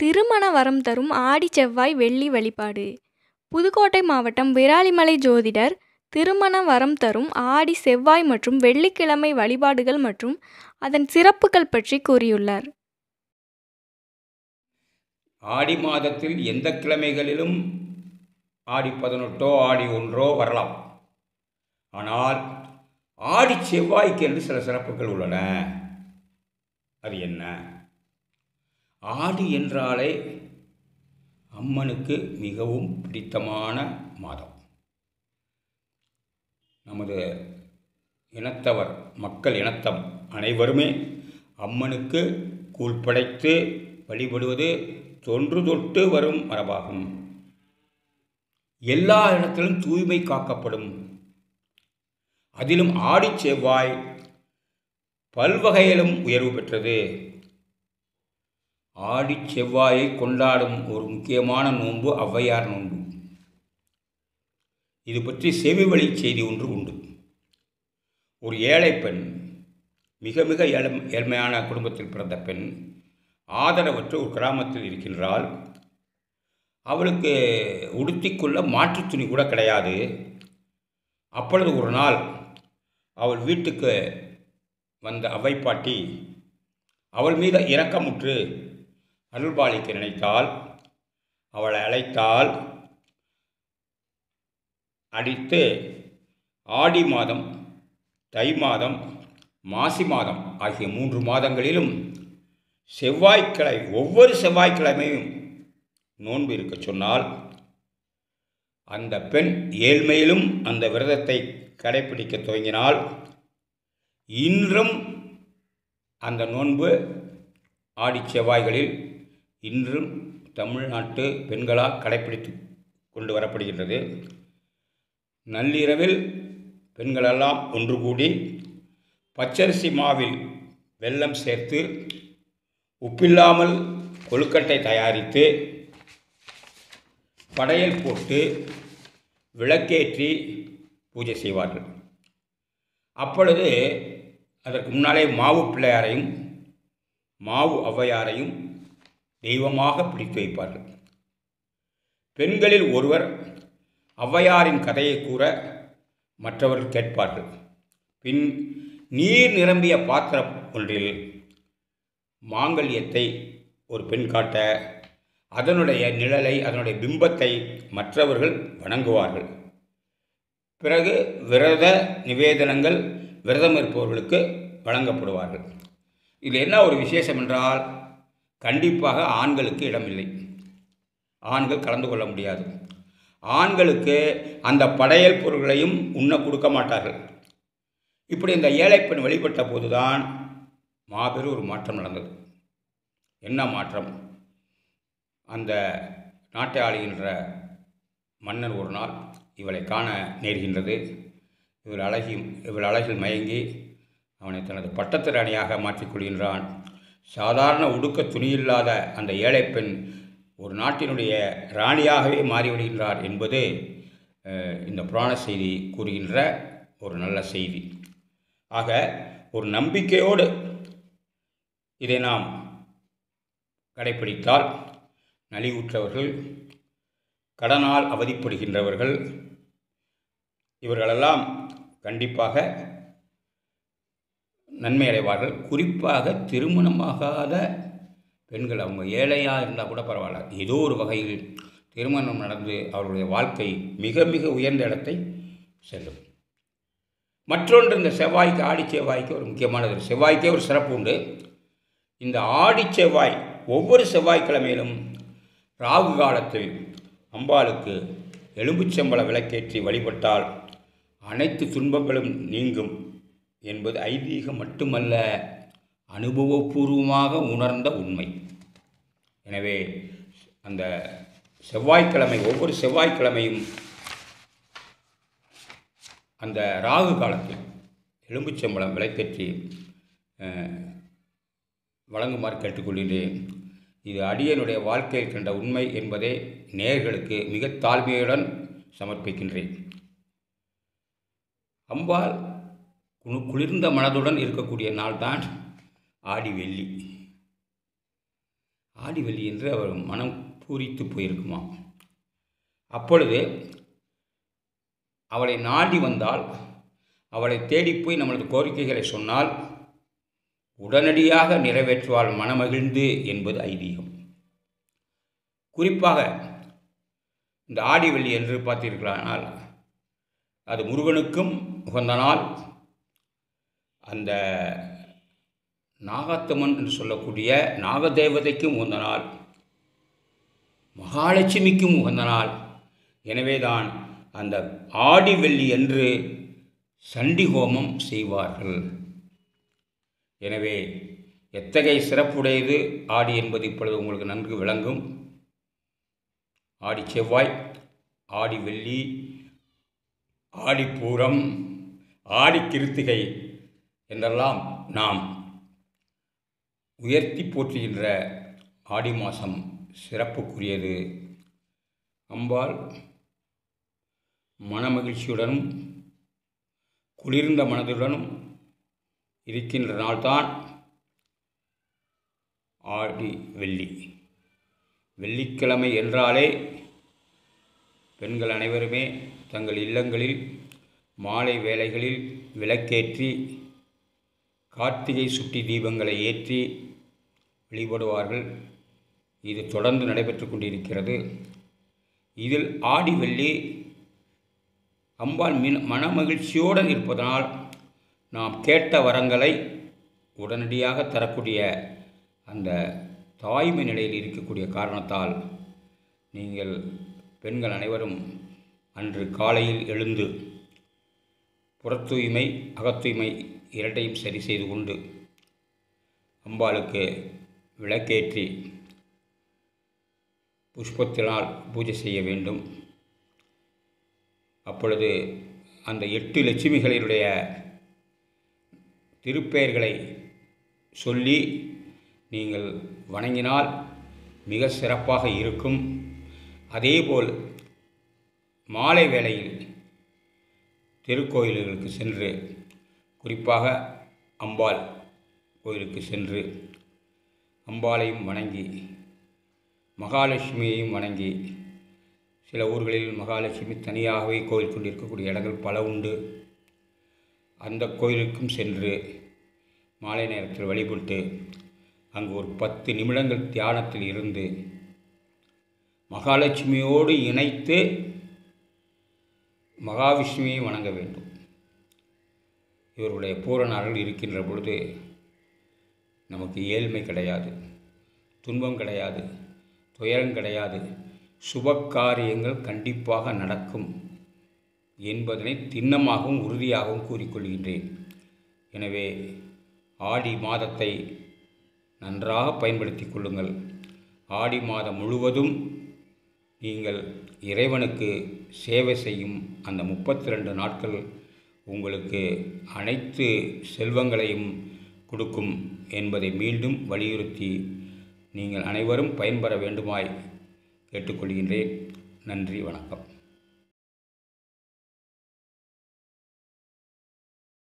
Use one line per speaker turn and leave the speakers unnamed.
திருமண வரம் தரும் ஆடி செவ்வாய் வெள்ளி வழிபாடு புதுக்கோட்டை மாவட்டம் விராலிமலை ஜோதிடர் திருமண வரம் தரும் ஆடி செவ்வாய் மற்றும் வெள்ளிக்கிழமை வழிபாடுகள் மற்றும் அதன் சிறப்புகள் பற்றி கூறியுள்ளார்
ஆடி மாதத்தில் எந்த கிழமைகளிலும் ஆடி பதினெட்டோ ஆடி ஒன்றோ வரலாம் ஆனால் ஆடி செவ்வாய்க்கு என்று சில சிறப்புகள் உள்ளன அது என்ன ஆடி என்றாலே அம்மனுக்கு மிகவும் பிடித்தமான மாதம் நமது இனத்தவர் மக்கள் இனத்தம் அனைவருமே அம்மனுக்கு கூழ் படைத்து வழிபடுவது தொன்று தொட்டு வரும் மரபாகும் எல்லா இடத்திலும் தூய்மை காக்கப்படும் அதிலும் ஆடிச் செவ்வாய் பல்வகையிலும் உயர்வு பெற்றது ஆடிச் செவ்வாயை கொண்டாடும் ஒரு முக்கியமான நோன்பு ஔவையார் நோன்பு இது பற்றி செவி வழி செய்தி ஒன்று உண்டு ஒரு ஏழை பெண் மிக மிக ஏழை ஏழ்மையான குடும்பத்தில் பிறந்த பெண் ஆதரவற்ற ஒரு கிராமத்தில் இருக்கின்றாள் அவளுக்கு உடுத்திக்கொள்ள மாற்றுத் துணி கூட கிடையாது அப்பொழுது ஒரு நாள் அவள் வீட்டுக்கு வந்த அவை பாட்டி அவள் மீது இரக்கமுற்று அருள்பாலிக்க நினைத்தால் அவளை அழைத்தால் அடித்து ஆடி மாதம் தை மாதம் மாசி மாதம் ஆகிய மூன்று மாதங்களிலும் செவ்வாய்க்கிழமை ஒவ்வொரு செவ்வாய்க்கிழமையும் நோன்பு இருக்க சொன்னால் அந்த பெண் ஏழ்மையிலும் அந்த விரதத்தை கடைபிடிக்க துவங்கினால் இன்றும் அந்த நோன்பு ஆடி செவ்வாய்களில் இன்றும் தமிழ்நாட்டு பெண்களால் கடைபிடித்து கொண்டு வரப்படுகின்றது நள்ளிரவில் பெண்களெல்லாம் ஒன்று கூடி பச்சரிசி மாவில் வெல்லம் சேர்த்து உப்பில்லாமல் கொழுக்கட்டை தயாரித்து படையல் போட்டு விளக்கேற்றி பூஜை செய்வார்கள் அப்பொழுது அதற்கு முன்னாலே மாவு பிள்ளையாரையும் மாவு ஔவையாரையும் தெய்வமாக பிடித்து வைப்பார்கள் பெண்களில் ஒருவர் ஔவையாரின் கதையை கூற மற்றவர்கள் கேட்பார்கள் பின் நீர் நிரம்பிய பாத்திரம் ஒன்றில் மாங்கல்யத்தை ஒரு பெண் காட்ட அதனுடைய நிழலை அதனுடைய பிம்பத்தை மற்றவர்கள் வணங்குவார்கள் பிறகு விரத நிவேதனங்கள் விரதம் இருப்பவர்களுக்கு வழங்கப்படுவார்கள் இதில் என்ன ஒரு விசேஷம் என்றால் கண்டிப்பாக ஆண்களுக்கு இடமில்லை ஆண்கள் கலந்து கொள்ள முடியாது ஆண்களுக்கு அந்த படையல் பொருள்களையும் உண்ண கொடுக்க மாட்டார்கள் இப்படி இந்த ஏழைப்பெண் வழிபட்ட போதுதான் மாபெரும் ஒரு மாற்றம் நடந்தது என்ன மாற்றம் அந்த நாட்டை ஆளுகின்ற மன்னர் ஒரு நாள் இவளை காண நேர்கின்றது இவள் அழகி இவள் அழகில் மயங்கி அவனை தனது பட்டத்து ராணியாக மாற்றிக்கொள்கின்றான் சாதாரண உடுக்க துணியில்லாத அந்த ஏழை பெண் ஒரு நாட்டினுடைய ராணியாகவே மாறிவிடுகின்றார் என்பது அஹ், இந்த புராண செய்தி கூறுகின்ற ஒரு நல்ல செய்தி ஆக ஒரு நம்பிக்கையோடு இதை நாம் கடைப்பிடித்தால் நலிவுற்றவர்கள் கடனால் அவதிப்படுகின்றவர்கள் இவர்களெல்லாம் கண்டிப்பாக நன்மை அடைவார்கள் குறிப்பாக திருமணமாகாத பெண்கள் அவங்க ஏழையாக இருந்தால் கூட பரவாயில்ல ஏதோ ஒரு வகையில் திருமணம் நடந்து அவர்களுடைய வாழ்க்கை மிக மிக உயர்ந்த இடத்தை செல்லும் மற்றொன்று இந்த செவ்வாய்க்கு ஆடி செவ்வாய்க்கு ஒரு முக்கியமானது இருக்கு. செவ்வாய்க்கே ஒரு சிறப்பு உண்டு இந்த ஆடி செவ்வாய் ஒவ்வொரு செவ்வாய்க்கிழமையிலும் ராகு காலத்தில் அம்பாளுக்கு எலும்புச்சம்பள விளக்கேற்றி வழிபட்டால் அனைத்து துன்பங்களும் நீங்கும் என்பது ஐதீகம் மட்டுமல்ல அனுபவபூர்வமாக உணர்ந்த உண்மை எனவே அந்த செவ்வாய்க்கிழமை ஒவ்வொரு செவ்வாய்க்கிழமையும் அந்த ராகு காலத்தில் எலும்புச்சம்பளம் விளக்கேற்றி அஹ், வழங்குமாறு கேட்டுக்கொள்கின்றேன் இது அடியனுடைய வாழ்க்கையில் கண்ட உண்மை என்பதை நேயர்களுக்கு மிக தாழ்மையுடன் சமர்ப்பிக்கின்றேன் அம்பாள் குளு- குளிர்ந்த மனதுடன் இருக்கக்கூடிய நாள்தான் ஆடி வெள்ளி ஆடி வெள்ளி என்று அவர் மனம் பூரித்து போயிருக்குமா அப்பொழுது அவளை நாடி வந்தால் அவளை தேடி போய் நம்மளது கோரிக்கைகளை சொன்னால் உடனடியாக நிறைவேற்றுவாள் மனமகிழ்ந்து என்பது ஐதீகம் குறிப்பாக இந்த ஆடி வெள்ளி என்று பார்த்தீர்களானால் அது முருகனுக்கும் உகந்த நாள் அந்த நாகத்தம்மன் என்று சொல்லக்கூடிய நாகதேவதைக்கும் உகந்த நாள் மகாலட்சுமிக்கும் உகந்த நாள் எனவேதான் அந்த ஆடி வெள்ளி என்று சண்டி ஹோமம் செய்வார்கள் எனவே எத்தகைய சிறப்புடையது ஆடி என்பது இப்பொழுது உங்களுக்கு நன்கு விளங்கும் ஆடி செவ்வாய் ஆடி வெள்ளி ஆடிப்பூரம் ஆடி கிருத்திகை என்றெல்லாம் நாம் உயர்த்தி போற்றுகின்ற ஆடி மாதம் சிறப்புக்குரியது அம்பாள் மனமகிழ்ச்சியுடனும் குளிர்ந்த மனதுடனும் இருக்கின்ற நாள்தான் ஆடி வெள்ளி வெள்ளிக்கிழமை என்றாலே பெண்கள் அனைவருமே தங்கள் இல்லங்களில் மாலை வேளைகளில் விளக்கேற்றி கார்த்திகை சுட்டி தீபங்களை ஏற்றி வழிபடுவார்கள் இது தொடர்ந்து நடைபெற்று கொண்டிருக்கிறது இதில் ஆடி வெள்ளி அம்பாள் மின் மனமகிழ்ச்சியோடு இருப்பதனால் நாம் கேட்ட வரங்களை உடனடியாக தரக்கூடிய அந்த தாய்மை நிலையில் இருக்கக்கூடிய காரணத்தால் நீங்கள் பெண்கள் அனைவரும் அன்று காலையில் எழுந்து புறத்தூய்மை அகத்தூய்மை இரண்டையும் சரி செய்து கொண்டு அம்பாளுக்கு விளக்கேற்றி புஷ்பத்தினால் பூஜை செய்ய வேண்டும் அப்பொழுது அந்த எட்டு லட்சுமிகளினுடைய திருப்பெயர்களை சொல்லி நீங்கள் வணங்கினால் மிக சிறப்பாக இருக்கும் அதேபோல் மாலை வேளையில் திருக்கோயில்களுக்கு சென்று குறிப்பாக அம்பாள் கோயிலுக்கு சென்று அம்பாளையும் வணங்கி மகாலட்சுமியையும் வணங்கி சில ஊர்களில் மகாலட்சுமி தனியாகவே கோயில் கொண்டிருக்கக்கூடிய இடங்கள் பல உண்டு அந்த கோயிலுக்கும் சென்று மாலை நேரத்தில் வழிபட்டு அங்கு ஒரு பத்து நிமிடங்கள் தியானத்தில் இருந்து மகாலட்சுமியோடு இணைத்து மகாவிஷ்ணுவை வணங்க வேண்டும் இவருடைய பூரண அருள் இருக்கின்ற பொழுது நமக்கு ஏழ்மை கிடையாது துன்பம் கிடையாது துயரம் கிடையாது சுப காரியங்கள் கண்டிப்பாக நடக்கும் என்பதனை திண்ணமாகவும் உறுதியாகவும் கூறிக்கொள்கின்றேன் எனவே ஆடி மாதத்தை நன்றாக பயன்படுத்தி கொள்ளுங்கள் ஆடி மாதம் முழுவதும் நீங்கள் இறைவனுக்கு சேவை செய்யும் அந்த முப்பத்தி ரெண்டு நாட்கள் உங்களுக்கு அனைத்து செல்வங்களையும் கொடுக்கும் என்பதை மீண்டும் வலியுறுத்தி நீங்கள் அனைவரும் பயன்பெற வேண்டுமாய் கேட்டுக்கொள்கின்றேன் நன்றி வணக்கம்